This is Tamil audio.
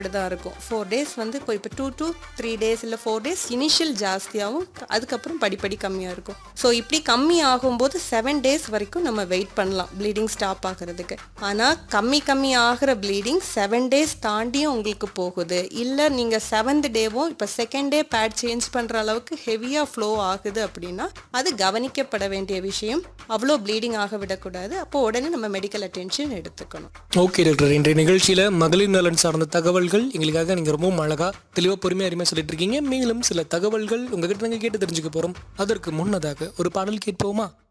தான் இருக்கும் ஃபோர் டேஸ் வந்து இப்போ இப்போ டூ டூ த்ரீ டேஸ் இல்லை ஃபோர் டேஸ் இனிஷியல் ஜாஸ்தியாகவும் அதுக்கப்புறம் படிப்படி கம்மியாக இருக்கும் ஸோ இப்படி கம்மி ஆகும்போது செவன் டேஸ் வரைக்கும் நம்ம வெயிட் பண்ணலாம் ப்ளீடிங் ஸ்டாப் ஆகிறதுக்கு ஆனால் கம்மி கம்மி ஆகிற ப்ளீடிங் செவன் டேஸ் தாண்டியும் உங்களுக்கு போகுது இல்லை நீங்கள் செவன்த் டேவும் இப்போ செகண்ட் டே பேட் சேஞ்ச் பண்ணுற அளவுக்கு ஹெவியாக ஃப்ளோ ஆகுது அப்படின்னா அது கவனிக்கப்பட வேண்டிய விஷயம் அவ்வளோ ப்ளீடிங் ஆக விடக்கூடாது அப்போ உடனே நம்ம மெடிக்கல் அட்டென்ஷன் எடுத்துக்கணும் ஓகே டாக்டர் இன்றைய நிகழ்ச்சியில் மகளிர் நலன் சார்ந்த தகவல்கள் எங்களுக்காக நீங்கள் ரொம்ப அழகா தெளிவாக பொறுமையாக அருமையாக சொல்லிட்டு இருக்கீங்க மேலும் சில தகவல்கள் உங்ககிட்ட நாங்கள் கேட்டு தெரிஞ்சுக்க போகிறோம் அதற்கு முன்னதாக ஒரு பாடல் கேட்போமா